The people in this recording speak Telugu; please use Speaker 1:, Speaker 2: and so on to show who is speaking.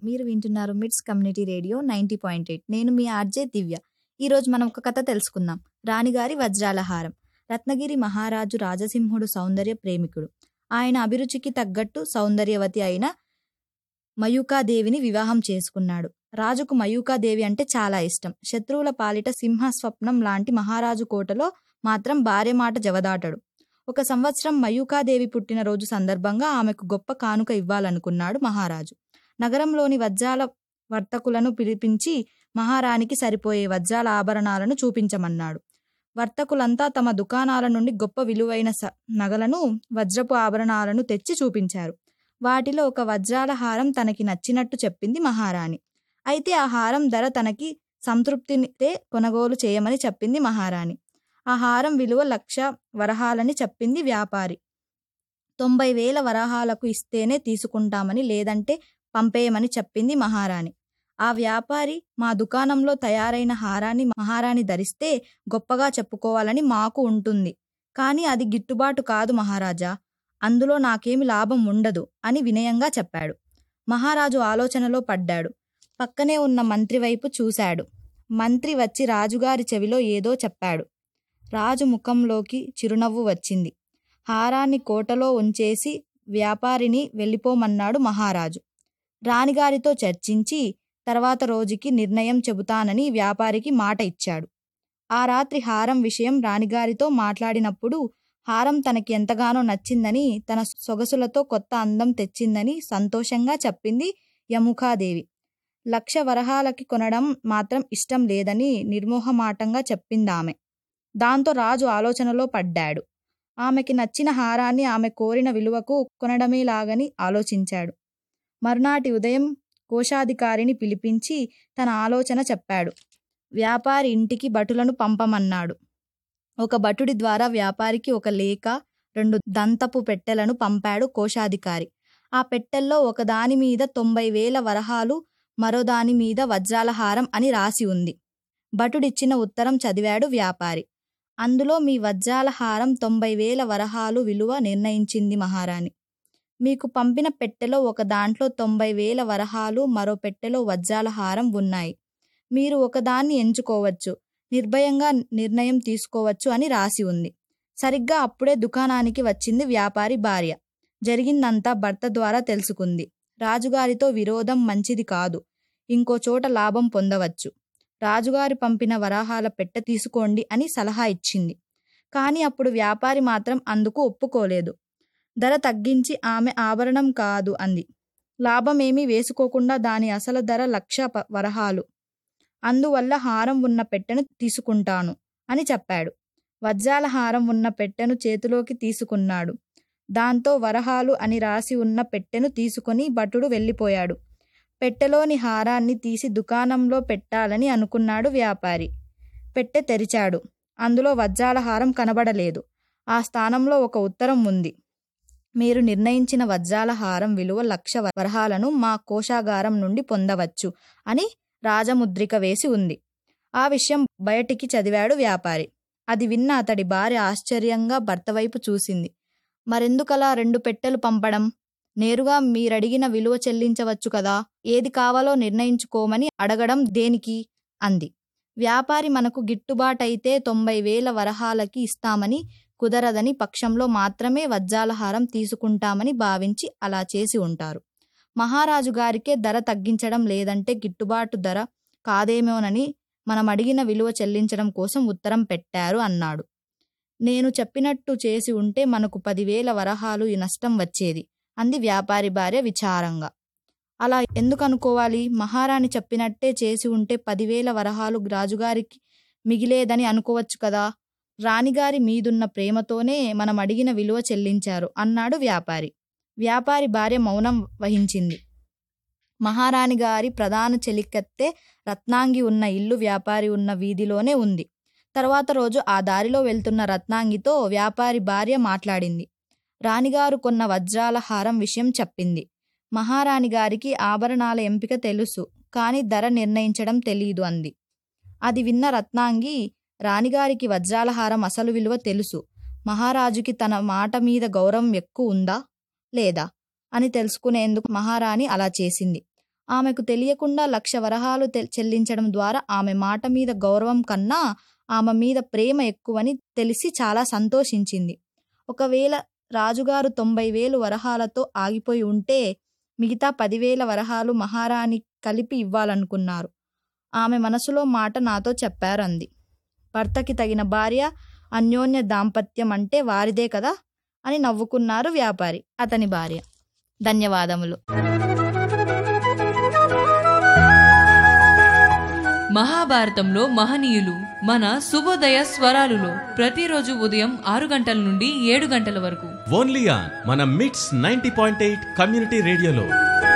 Speaker 1: మీరు వింటున్నారు MITS community radio ninety point eight నేను మీ ఆర్జే దివ్య ఈరోజు మనం ఒక కథ తెలుసుకుందాం రాణిగారి వజ్రాల హారం రత్నగిరి మహారాజు రాజసింహుడు సౌందర్య ప్రేమికుడు ఆయన అభిరుచికి తగ్గట్టు సౌందర్యవతి అయిన మయూకాదేవిని వివాహం చేసుకున్నాడు రాజుకు మయూకాదేవి అంటే చాలా ఇష్టం శత్రువుల పాలిట సింహ స్వప్నం లాంటి మహారాజు కోటలో మాత్రం భార్య మాట జవదాటడు ఒక సంవత్సరం మయూకాదేవి పుట్టినరోజు సందర్భంగా ఆమెకు గొప్ప కానుక ఇవ్వాలనుకున్నాడు మహారాజు నగరంలోని వజ్రాల వర్తకులను పిలిపించి మహారాణికి సరిపోయే వజ్రాల ఆభరణాలను చూపించమన్నాడు వర్తకులంతా తమ దుకాణాల నుండి గొప్ప విలువైన స- నగలను వజ్రపు ఆభరణాలను తెచ్చి చూపించారు వాటిలో ఒక వజ్రాల హారం తనకి నచ్చినట్టు చెప్పింది మహారాణి అయితే ఆ హారం ధర తనకి సంతృప్తినితే కొనుగోలు చేయమని చెప్పింది మహారాణి ఆ హారం విలువ లక్ష వరహాలని చెప్పింది వ్యాపారి తొంభై వేల వరహాలకు ఇస్తేనే తీసుకుంటామని లేదంటే పంపేయమని చెప్పింది మహారాణి ఆ వ్యాపారి మా దుకాణంలో తయారైన హారాన్ని మహారాణి ధరిస్తే గొప్పగా చెప్పుకోవాలని మాకు ఉంటుంది కానీ అది గిట్టుబాటు కాదు మహారాజా అందులో నాకేమి లాభం ఉండదు అని వినయంగా చెప్పాడు మహారాజు ఆలోచనలో పడ్డాడు పక్కనే ఉన్న మంత్రి వైపు చూశాడు మంత్రి వచ్చి రాజుగారి చెవిలో ఏదో చెప్పాడు రాజు ముఖంలోకి చిరునవ్వు వచ్చింది హారాన్ని కోటలో ఉంచేసి వ్యాపారిని వెళ్ళిపోమన్నాడు మహారాజు రాణిగారితో చర్చించి తర్వాత రోజుకి నిర్ణయం చెబుతానని వ్యాపారికి మాట ఇచ్చాడు ఆ రాత్రి హారం విషయం రాణిగారితో మాట్లాడినప్పుడు హారం తనకి ఎంతగానో నచ్చిందని తన సొగసులతో కొత్త అందం తెచ్చిందని సంతోషంగా చెప్పింది యముఖాదేవి లక్ష వరహాలకి కొనడం మాత్రం ఇష్టం లేదని నిర్మోహమాటంగా చెప్పిందామె దాంతో రాజు ఆలోచనలో పడ్డాడు ఆమెకి నచ్చిన హారాన్ని ఆమె కోరిన విలువకు కొనడమేలాగని ఆలోచించాడు మరునాటి ఉదయం కోశాధికారిని పిలిపించి తన ఆలోచన చెప్పాడు వ్యాపారి ఇంటికి భటులను పంపమన్నాడు ఒక భటుడి ద్వారా వ్యాపారికి ఒక లేఖ రెండు దంతపు పెట్టెలను పంపాడు కోశాధికారి ఆ పెట్టెల్లో ఒకదాని మీద తొంభై వేల వరహాలు మరో దాని మీద వజ్రాల హారం అని రాసి ఉంది భటుడిచ్చిన ఉత్తరం చదివాడు వ్యాపారి అందులో మీ వజ్రాల హారం తొంభై వేల వరహాలు విలువ నిర్ణయించింది మహారాణి మీకు పంపిన పెట్టెలో ఒక దాంట్లో తొంభై వేల వరహాలు మరో పెట్టెలో వజ్రాల హారం ఉన్నాయి మీరు ఒకదాన్ని ఎంచుకోవచ్చు నిర్భయంగా నిర్ణయం తీసుకోవచ్చు అని రాసి ఉంది సరిగ్గా అప్పుడే దుకాణానికి వచ్చింది వ్యాపారి భార్య జరిగిందంతా భర్త ద్వారా తెలుసుకుంది రాజుగారితో విరోధం మంచిది కాదు ఇంకో చోట లాభం పొందవచ్చు రాజుగారి పంపిన వరాహాల పెట్టె తీసుకోండి అని సలహా ఇచ్చింది కానీ అప్పుడు వ్యాపారి మాత్రం అందుకు ఒప్పుకోలేదు ధర తగ్గించి ఆమె ఆభరణం కాదు అంది లాభమేమీ వేసుకోకుండా దాని అసలు ధర లక్ష ప- వరహాలు అందువల్ల హారం ఉన్న పెట్టెను తీసుకుంటాను అని చెప్పాడు వజ్రాల హారం ఉన్న పెట్టెను చేతిలోకి తీసుకున్నాడు దాంతో వరహాలు అని రాసి ఉన్న పెట్టెను తీసుకొని భటుడు వెళ్ళిపోయాడు పెట్టెలోని హారాన్ని తీసి దుకాణంలో పెట్టాలని అనుకున్నాడు వ్యాపారి పెట్టె తెరిచాడు అందులో వజ్రాల హారం కనబడలేదు ఆ స్థానంలో ఒక ఉత్తరం ఉంది మీరు నిర్ణయించిన వజ్రాల హారం విలువ లక్ష వరహాలను మా కోశాగారం నుండి పొందవచ్చు అని రాజముద్రిక వేసి ఉంది ఆ విషయం బయటికి చదివాడు వ్యాపారి అది విన్న అతడి భార్య ఆశ్చర్యంగా భర్త వైపు చూసింది మరెందుకలా రెండు పెట్టెలు పంపడం నేరుగా మీరడిగిన విలువ చెల్లించవచ్చు కదా ఏది కావాలో నిర్ణయించుకోమని అడగడం దేనికి అంది వ్యాపారి మనకు గిట్టుబాటైతే తొంభై వేల వరహాలకి ఇస్తామని కుదరదని పక్షంలో మాత్రమే వజ్రాల హారం తీసుకుంటామని భావించి అలా చేసి ఉంటారు మహారాజు గారికే ధర తగ్గించడం లేదంటే గిట్టుబాటు ధర కాదేమోనని మనం అడిగిన విలువ చెల్లించడం కోసం ఉత్తరం పెట్టారు అన్నాడు నేను చెప్పినట్టు చేసి ఉంటే మనకు పదివేల వరహాలు ఈ నష్టం వచ్చేది అంది వ్యాపారి భార్య విచారంగా అలా ఎందుకు అనుకోవాలి మహారాణి చెప్పినట్టే చేసి ఉంటే పదివేల వరహాలు రాజుగారికి మిగిలేదని అనుకోవచ్చు కదా రాణిగారి మీదున్న ప్రేమతోనే మనం అడిగిన విలువ చెల్లించారు అన్నాడు వ్యాపారి వ్యాపారి భార్య మౌనం వహించింది మహారాణి గారి ప్రధాన చెలికత్తె రత్నాంగి ఉన్న ఇల్లు వ్యాపారి ఉన్న వీధిలోనే ఉంది తర్వాత రోజు ఆ దారిలో వెళ్తున్న రత్నాంగితో వ్యాపారి భార్య మాట్లాడింది రాణిగారు కొన్న వజ్రాల హారం విషయం చెప్పింది మహారాణి గారికి ఆభరణాల ఎంపిక తెలుసు కానీ ధర నిర్ణయించడం తెలీదు అంది అది విన్న రత్నాంగి రాణిగారికి వజ్రాల హారం అసలు విలువ తెలుసు మహారాజుకి తన మాట మీద గౌరవం ఎక్కువ ఉందా లేదా అని తెలుసుకునేందుకు మహారాణి అలా చేసింది ఆమెకు తెలియకుండా లక్ష వరహాలు తె- చెల్లించడం ద్వారా ఆమె మాట మీద గౌరవం కన్నా ఆమె మీద ప్రేమ ఎక్కువని తెలిసి చాలా సంతోషించింది ఒకవేళ రాజుగారు తొంభై వేలు వరహాలతో ఆగిపోయి ఉంటే మిగతా పదివేల వరహాలు మహారాణి కలిపి ఇవ్వాలనుకున్నారు ఆమె మనసులో మాట నాతో చెప్పారంది భర్తకి తగిన భార్య అన్యోన్య దాంపత్యం అంటే వారిదే కదా అని నవ్వుకున్నారు వ్యాపారి అతని భార్య ధన్యవాదములు
Speaker 2: మహాభారతంలో మహనీయులు మన శుభోదయ స్వరాలులో ప్రతిరోజు ఉదయం ఆరు గంటల నుండి ఏడు గంటల వరకు
Speaker 3: ఓన్లీ ఆన్ మన మిట్స్ నైన్టీ పాయింట్ ఎయిట్ కమ్యూనిటీ రేడియోలో